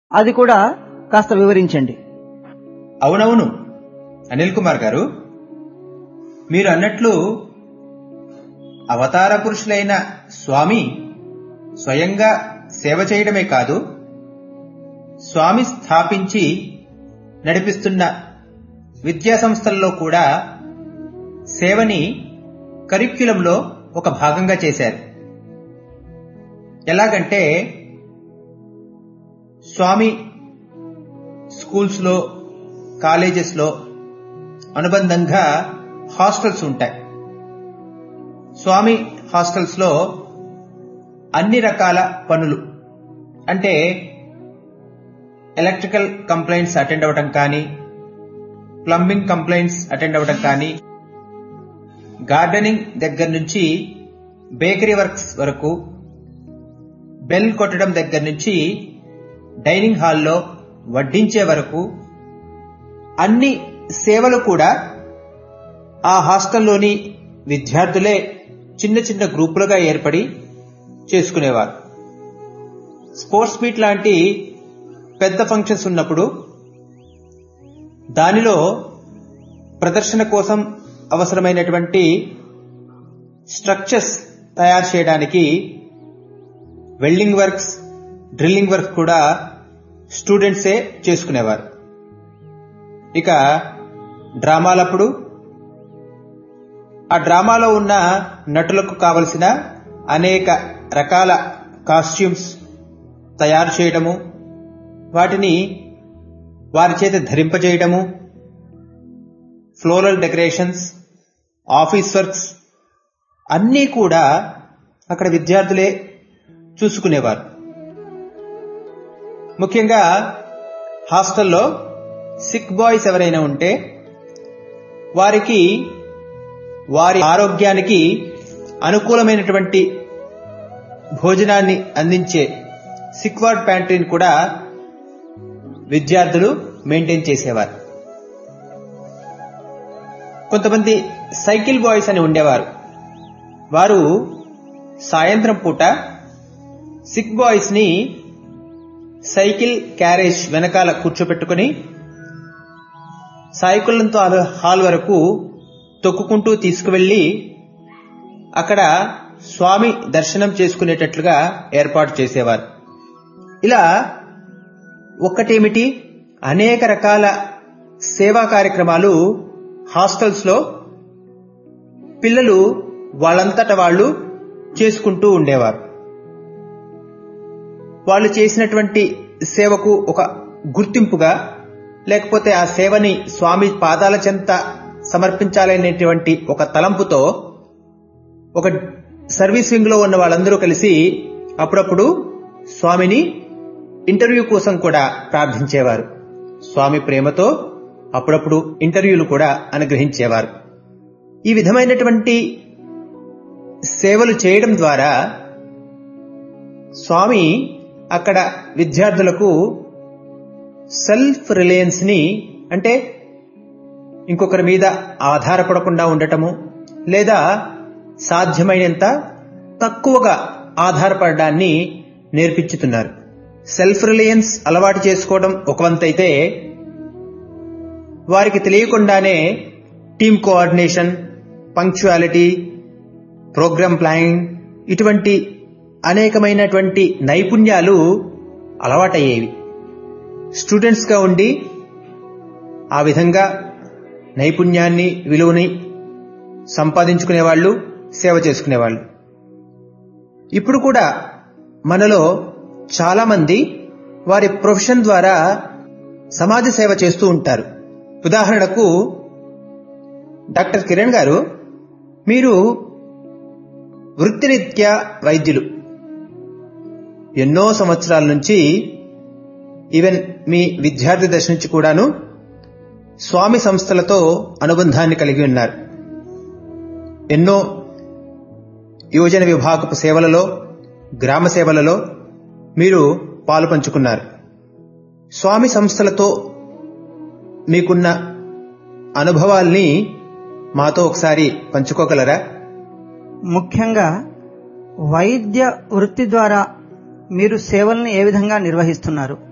అది కూడా కాస్త వివరించండి అవునవును అనిల్ కుమార్ గారు మీరు అన్నట్లు అవతార పురుషులైన స్వామి స్వయంగా సేవ చేయడమే కాదు స్వామి స్థాపించి నడిపిస్తున్న విద్యా సంస్థల్లో కూడా సేవని కరిక్యులంలో ఒక భాగంగా చేశారు ఎలాగంటే స్వామి స్కూల్స్లో కాలేజెస్లో అనుబంధంగా హాస్టల్స్ ఉంటాయి స్వామి హాస్టల్స్లో అన్ని రకాల పనులు అంటే ఎలక్ట్రికల్ కంప్లైంట్స్ అటెండ్ అవ్వటం కానీ ప్లంబింగ్ కంప్లైంట్స్ అటెండ్ అవ్వటం కానీ గార్డెనింగ్ దగ్గర నుంచి బేకరీ వర్క్స్ వరకు బెల్ కొట్టడం దగ్గర నుంచి డైనింగ్ హాల్లో వడ్డించే వరకు అన్ని సేవలు కూడా ఆ హాస్టల్లోని విద్యార్థులే చిన్న చిన్న గ్రూపులుగా ఏర్పడి చేసుకునేవారు స్పోర్ట్స్ మీట్ లాంటి పెద్ద ఫంక్షన్స్ ఉన్నప్పుడు దానిలో ప్రదర్శన కోసం అవసరమైనటువంటి స్ట్రక్చర్స్ తయారు చేయడానికి వెల్డింగ్ వర్క్స్ డ్రిల్లింగ్ వర్క్ కూడా స్టూడెంట్సే చేసుకునేవారు ఇక డ్రామాలప్పుడు ఆ డ్రామాలో ఉన్న నటులకు కావలసిన అనేక రకాల కాస్ట్యూమ్స్ తయారు చేయడము వాటిని వారి చేత ధరింపజేయడము ఫ్లోరల్ డెకరేషన్స్ ఆఫీస్ వర్క్స్ అన్నీ కూడా అక్కడ విద్యార్థులే చూసుకునేవారు ముఖ్యంగా హాస్టల్లో సిక్ బాయ్స్ ఎవరైనా ఉంటే వారికి వారి ఆరోగ్యానికి అనుకూలమైనటువంటి భోజనాన్ని అందించే సిక్వార్డ్ ప్యాంట్రీని కూడా విద్యార్థులు మెయింటైన్ చేసేవారు కొంతమంది సైకిల్ బాయ్స్ అని ఉండేవారు వారు సాయంత్రం పూట సిక్ బాయ్స్ ని సైకిల్ క్యారేజ్ వెనకాల కూర్చోపెట్టుకుని సాయికులంతో హాల్ వరకు తొక్కుకుంటూ తీసుకువెళ్లి అక్కడ స్వామి దర్శనం చేసుకునేటట్లుగా ఏర్పాటు చేసేవారు ఇలా ఒక్కటేమిటి అనేక రకాల సేవా కార్యక్రమాలు హాస్టల్స్ లో పిల్లలు వాళ్ళంతట వాళ్ళు చేసుకుంటూ ఉండేవారు వాళ్ళు చేసినటువంటి సేవకు ఒక గుర్తింపుగా లేకపోతే ఆ సేవని స్వామి పాదాల చెంత సమర్పించాలనేటువంటి ఒక తలంపుతో ఒక సర్వీస్ వింగ్ లో ఉన్న వాళ్ళందరూ కలిసి అప్పుడప్పుడు స్వామిని ఇంటర్వ్యూ కోసం కూడా ప్రార్థించేవారు స్వామి ప్రేమతో అప్పుడప్పుడు ఇంటర్వ్యూలు కూడా అనుగ్రహించేవారు ఈ విధమైనటువంటి సేవలు చేయడం ద్వారా స్వామి అక్కడ విద్యార్థులకు సెల్ఫ్ రిలయన్స్ ని అంటే ఇంకొకరి మీద ఆధారపడకుండా ఉండటము లేదా సాధ్యమైనంత తక్కువగా ఆధారపడడాన్ని నేర్పించుతున్నారు సెల్ఫ్ రిలయన్స్ అలవాటు చేసుకోవడం ఒక వంతైతే వారికి తెలియకుండానే team coordination punctuality program planning ఇటువంటి అనేకమైనటువంటి నైపుణ్యాలు అలవాటయ్యేవి స్టూడెంట్స్గా ఉండి ఆ విధంగా నైపుణ్యాన్ని విలువని సంపాదించుకునేవాళ్ళు సేవ చేసుకునేవాళ్ళు ఇప్పుడు కూడా మనలో చాలామంది వారి ప్రొఫెషన్ ద్వారా సమాజ సేవ చేస్తూ ఉంటారు ఉదాహరణకు డాక్టర్ కిరణ్ గారు మీరు వృత్తిరీత్యా వైద్యులు ఎన్నో సంవత్సరాల నుంచి ఈవెన్ మీ విద్యార్థి దశ నుంచి కూడాను స్వామి సంస్థలతో అనుబంధాన్ని కలిగి ఉన్నారు ఎన్నో యువజన విభాగపు సేవలలో గ్రామ సేవలలో మీరు పాలు పంచుకున్నారు స్వామి సంస్థలతో మీకున్న అనుభవాల్ని మాతో ఒకసారి పంచుకోగలరా ముఖ్యంగా వైద్య వృత్తి ద్వారా మీరు సేవల్ని ఏ విధంగా నిర్వహిస్తున్నారు